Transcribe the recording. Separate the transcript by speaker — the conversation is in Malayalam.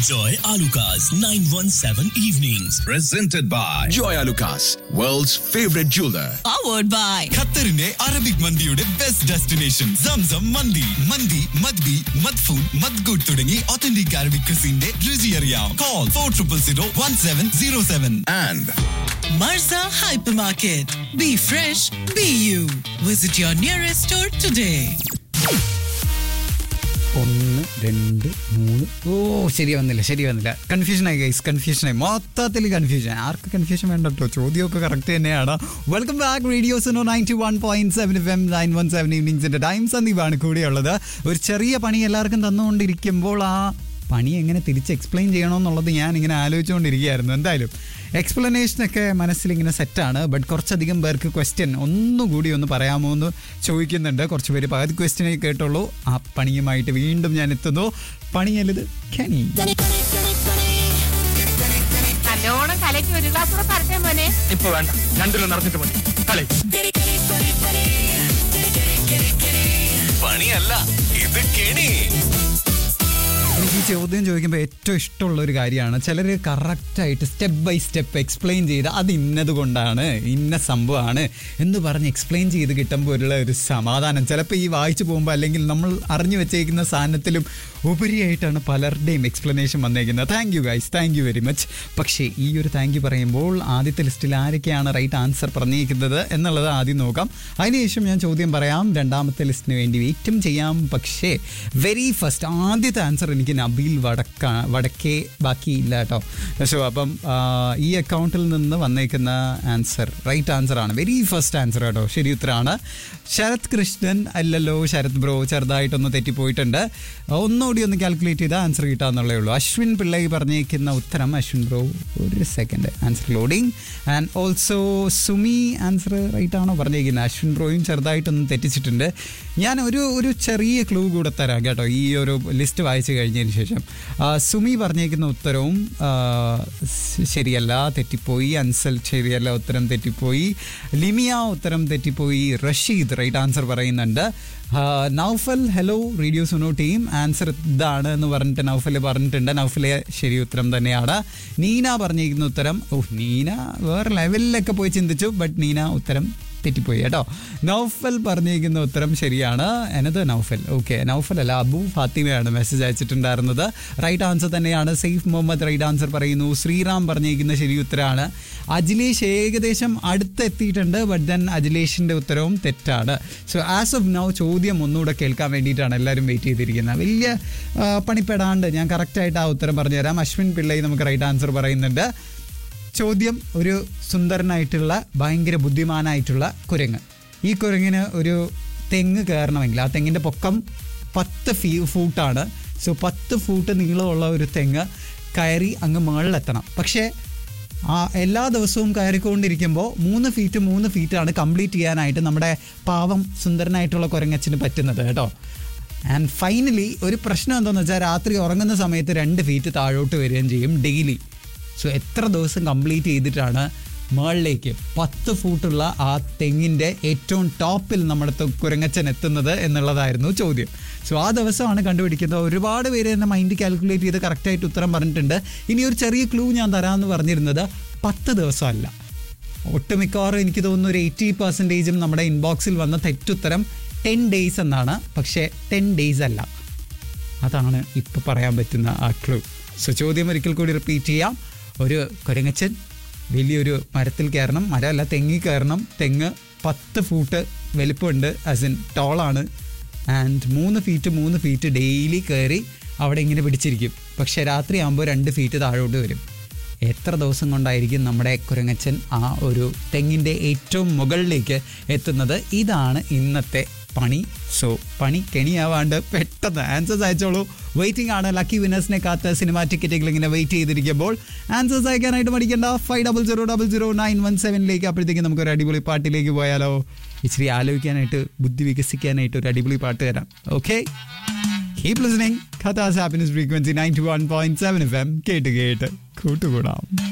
Speaker 1: Enjoy Alucard's 917 evenings.
Speaker 2: Presented by Joy Lucas, world's favorite jeweler.
Speaker 3: powered by
Speaker 4: ഖത്തറിന്റെ അറബിക് മന്തിയുടെ ബെസ്റ്റ് ഡെസ്റ്റിനേഷൻ സംസം മന്തി മന്തി മദ്ബി മദ്ഫൂൺ മദ്ഗുഡ് തുടങ്ങി ഒത്തന്റിക് അറബിക് ക്രിസിന്റെ രുചി അറിയാം call four triple zero one seven zero seven
Speaker 2: And
Speaker 3: Marza Hypermarket. Be fresh, be you. Visit your nearest store today.
Speaker 5: ഒന്ന് രണ്ട് മൂന്ന് ഓ ശരി വന്നില്ല ശരി വന്നില്ല കൺഫ്യൂഷനായി ഗൈസ് കൺഫ്യൂഷനായി മൊത്തത്തിൽ കൺഫ്യൂഷൻ ആർക്ക് കൺഫ്യൂഷൻ വേണ്ട കേട്ടോ ചോദ്യമൊക്കെ കറക്റ്റ് തന്നെയാണ് welcome back radio's ninety one point seven F M nine one seven ഈവനിങ്സിന്റെ ടൈം സന്ദീപാണ് കൂടെയുള്ളത് ഒരു ചെറിയ പണി എല്ലാവർക്കും തന്നുകൊണ്ടിരിക്കുമ്പോൾ ആ പണി എങ്ങനെ തിരിച്ച് എക്സ്പ്ലെയിൻ ചെയ്യണമെന്നുള്ളത് ഞാൻ ഇങ്ങനെ ആലോചിച്ചുകൊണ്ടിരിക്കുകയായിരുന്നു എന്തായാലും എക്സ്പ്ലനേഷനൊക്കെ മനസ്സിലിങ്ങനെ സെറ്റാണ് ബട്ട് കുറച്ചധികം പേർക്ക് ക്വസ്റ്റ്യൻ ഒന്നുകൂടി ഒന്ന് പറയാമോ എന്ന് ചോദിക്കുന്നുണ്ട് കുറച്ച് പേര് പകുതി ക്വസ്റ്റ്യനെ കേട്ടുള്ളൂ ആ പണിയുമായിട്ട് വീണ്ടും ഞാൻ എത്തുന്നു പണിയല്ലത് കനി
Speaker 6: നല്ലോണം കലക്കി ഒരു ഗ്ലാസ് കൂടെ പറഞ്ഞേ മോനെ
Speaker 7: ഇപ്പൊ വേണ്ട രണ്ടിലും നടന്നിട്ട് മതി കളി
Speaker 2: പണിയല്ല ഇത് കെണി
Speaker 5: എനിക്ക് ഈ ചോദ്യം ചോദിക്കുമ്പോൾ ഏറ്റവും ഇഷ്ടമുള്ള ഒരു കാര്യമാണ് ചിലർ കറക്റ്റായിട്ട് സ്റ്റെപ്പ് ബൈ സ്റ്റെപ്പ് എക്സ്പ്ലെയിൻ ചെയ്ത് അത് ഇന്നത് കൊണ്ടാണ് ഇന്ന സംഭവമാണ് എന്ന് പറഞ്ഞ് എക്സ്പ്ലെയിൻ ചെയ്ത് കിട്ടുമ്പോൾ ഉള്ള ഒരു സമാധാനം ചിലപ്പോൾ ഈ വായിച്ചു പോകുമ്പോൾ അല്ലെങ്കിൽ നമ്മൾ അറിഞ്ഞു വെച്ചേക്കുന്ന സാധനത്തിലും ഉപരിയായിട്ടാണ് പലരുടെയും എക്സ്പ്ലനേഷൻ വന്നേക്കുന്നത് thank you guys thank you very much പക്ഷേ ഈ ഒരു താങ്ക് യു പറയുമ്പോൾ ആദ്യത്തെ ലിസ്റ്റിൽ ആരൊക്കെയാണ് റൈറ്റ് ആൻസർ പറഞ്ഞിരിക്കുന്നത് എന്നുള്ളത് ആദ്യം നോക്കാം അതിനുശേഷം ഞാൻ ചോദ്യം പറയാം രണ്ടാമത്തെ ലിസ്റ്റിന് വേണ്ടി വെയിറ്റും ചെയ്യാം പക്ഷേ വെരി ഫസ്റ്റ് ആദ്യത്തെ ആൻസർ എനിക്ക് നബീൽ വടക്ക വടക്കേ ബാക്കിയില്ല കേട്ടോ സോ അപ്പം ആ, ഈ അക്കൗണ്ടിൽ നിന്ന് വന്നേക്കുന്ന ആൻസർ റൈറ്റ് ആൻസർ ആണ് വെരി ഫസ്റ്റ് ആൻസർ കേട്ടോ ശരി ഉത്തരമാണ് ശരത് കൃഷ്ണൻ അല്ലല്ലോ ശരത് ബ്രോ ചെറുതായിട്ടൊന്ന് തെറ്റിപ്പോയിട്ടുണ്ട് ഒന്നുകൂടി ഒന്ന് കാൽക്കുലേറ്റ് ചെയ്താൽ ആൻസർ കിട്ടാന്നുള്ളേ ഉള്ളൂ അശ്വിൻ പിള്ളൈ പറഞ്ഞേക്കുന്ന ഉത്തരം അശ്വിൻ ബ്രോ ഒരു second answer loading and also Sumi answer right ആണോ പറഞ്ഞേക്കുന്നത് അശ്വിൻ ബ്രോയും ചെറുതായിട്ടൊന്ന് തെറ്റിച്ചിട്ടുണ്ട് ഞാൻ ഒരു ഒരു ചെറിയ ക്ലൂ കൂടെ തരാം കേട്ടോ ഈ ഒരു ലിസ്റ്റ് വായിച്ചു കഴിഞ്ഞതിന് ശേഷം ആ, സുമി പറഞ്ഞേക്കുന്ന ഉത്തരവും ആ, ശ- ശരിയല്ല തെറ്റിപ്പോയി അൻസൽ ശരിയല്ല ഉത്തരം തെറ്റിപ്പോയി ലിമിയ ഉത്തരം തെറ്റിപ്പോയി റഷീദ് റൈറ്റ് ആൻസർ പറയുന്നുണ്ട് ആ, Naufal hello radio Suno team answer ഇതാണ് എന്ന് പറഞ്ഞിട്ട് നൗഫൽ പറഞ്ഞിട്ടുണ്ട് നൗഫലെ ശരി ഉത്തരം തന്നെയാണ് നീന പറഞ്ഞിരിക്കുന്ന ഉത്തരം ഓ നീന വേറെ ലെവലിലൊക്കെ പോയി ചിന്തിച്ചു ബട്ട് നീന ഉത്തരം തെറ്റിപ്പോയി കേട്ടോ നൗഫൽ പറഞ്ഞിരിക്കുന്ന ഉത്തരം ശരിയാണ് എന്നത് നൗഫൽ ഓക്കെ നൗഫൽ അല്ല അബു ഫാത്തിമയാണ് മെസ്സേജ് അയച്ചിട്ടുണ്ടായിരുന്നത് റൈറ്റ് ആൻസർ തന്നെയാണ് സെയ്ഫ് മുഹമ്മദ് റൈറ്റ് ആൻസർ പറയുന്നു ശ്രീറാം പറഞ്ഞിരിക്കുന്ന ശരി ഉത്തരമാണ് അജിലേഷ് ഏകദേശം അടുത്തെത്തിയിട്ടുണ്ട് ബട്ട് ദെൻ അജിലേഷിൻ്റെ ഉത്തരവും തെറ്റാണ് സോ ആസ് ഓഫ് നൗ ചോദ്യം ഒന്നുകൂടെ കേൾക്കാൻ വേണ്ടിയിട്ടാണ് എല്ലാവരും വെയിറ്റ് ചെയ്തിരിക്കുന്നത് വലിയ ആ, പണിപ്പെടാണ്ട് ഞാൻ കറക്റ്റായിട്ട് ആ ഉത്തരം പറഞ്ഞുതരാം അശ്വിൻ പിള്ളൈ നമുക്ക് റൈറ്റ് ആൻസർ പറയുന്നുണ്ട് ചോദ്യം ഒരു സുന്ദരനായിട്ടുള്ള ഭയങ്കര ബുദ്ധിമാനായിട്ടുള്ള കുരങ്ങ് ഈ കുരങ്ങിന് ഒരു തെങ്ങ് കയറണമെങ്കിൽ ആ തെങ്ങിൻ്റെ പൊക്കം പത്ത് ഫീ ഫൂട്ടാണ് സോ പത്ത് ഫൂട്ട് നീളമുള്ള ഒരു തെങ്ങ് കയറി അങ്ങ് മുകളിലെത്തണം പക്ഷേ ആ എല്ലാ ദിവസവും കയറിക്കൊണ്ടിരിക്കുമ്പോൾ മൂന്ന് ഫീറ്റ് മൂന്ന് ഫീറ്റാണ് കംപ്ലീറ്റ് ചെയ്യാനായിട്ട് നമ്മുടെ പാവം സുന്ദരനായിട്ടുള്ള കുരങ്ങച്ചിന് പറ്റുന്നത് കേട്ടോ ആൻഡ് ഫൈനലി ഒരു പ്രശ്നം എന്താണെന്ന് വെച്ചാൽ രാത്രി ഉറങ്ങുന്ന സമയത്ത് രണ്ട് ഫീറ്റ് താഴോട്ട് വരികയും ചെയ്യും ഡെയിലി സോ എത്ര ദിവസം കംപ്ലീറ്റ് ചെയ്തിട്ടാണ് മുകളിലേക്ക് പത്ത് ഫൂട്ടുള്ള ആ തെങ്ങിൻ്റെ ഏറ്റവും ടോപ്പിൽ നമ്മുടെ ത- കുരങ്ങച്ചൻ എത്തുന്നത് എന്നുള്ളതായിരുന്നു ചോദ്യം സോ ആ ദിവസമാണ് കണ്ടുപിടിക്കുന്നത് ഒരുപാട് പേര് തന്നെ മൈൻഡ് കാൽക്കുലേറ്റ് ചെയ്ത് കറക്റ്റായിട്ട് ഉത്തരം പറഞ്ഞിട്ടുണ്ട് ഇനി ഒരു ചെറിയ ക്ലൂ ഞാൻ തരാമെന്ന് പറഞ്ഞിരുന്നത് പത്ത് ദിവസമല്ല ഒട്ടുമിക്കവാറും എനിക്ക് തോന്നുന്നു ഒരു എയ്റ്റി പെർസെൻറ്റേജും നമ്മുടെ ഇൻബോക്സിൽ വന്ന തെറ്റുത്തരം ടെൻ ഡേയ്സ് എന്നാണ് പക്ഷേ ടെൻ ഡേയ്സ് അല്ല അതാണ് ഇപ്പോൾ പറയാൻ പറ്റുന്ന ആ ക്ലൂ സോ ചോദ്യം ഒരിക്കൽ കൂടി റിപ്പീറ്റ് ചെയ്യാം ഒരു കുരങ്ങച്ചൻ വലിയൊരു മരത്തിൽ കയറണം മരമല്ല തെങ്ങി കയറണം തെങ്ങ് പത്ത് ഫൂട്ട് വലിപ്പമുണ്ട് ആസ് ഇൻ ടോളാണ് ആൻഡ് മൂന്ന് ഫീറ്റ് മൂന്ന് ഫീറ്റ് ഡെയിലി കയറി അവിടെ ഇങ്ങനെ പിടിച്ചിരിക്കും പക്ഷേ രാത്രി ആകുമ്പോൾ രണ്ട് ഫീറ്റ് താഴോട്ട് വരും എത്ര ദിവസം കൊണ്ടായിരിക്കും നമ്മുടെ കുരങ്ങച്ചൻ ആ ഒരു തെങ്ങിൻ്റെ ഏറ്റവും മുകളിലേക്ക് എത്തുന്നത് ഇതാണ് ഇന്നത്തെ പണി സോ പണി കെണിയാവാണ്ട് പെട്ടെന്ന് ആൻസേഴ്സ് അയച്ചോളൂ വെയിറ്റിംഗ് ആണ് ലക്കി വിന്നേഴ്സിനെ കാത്ത് സിനിമാ ടിക്കറ്റുകൾ ഇങ്ങനെ വെയിറ്റ് ചെയ്തിരിക്കുമ്പോൾ ആൻസേഴ്സ് അയക്കാനായിട്ട് മടിക്കേണ്ട five double zero double zero nine one സെവനിലേക്ക് അപ്പോഴത്തേക്ക് നമുക്ക് ഒരു അടിപൊളി പാട്ടിലേക്ക് പോയാലോ ഇച്ചിരി ആലോചിക്കാനായിട്ട് ബുദ്ധി വികസിക്കാനായിട്ട് ഒരു അടിപൊളി പാട്ട് തരാം okay keep listening Qatar's happiness frequency ninety one point seven F M കേട്ട് കേട്ട് കൂട്ടുകൂടാം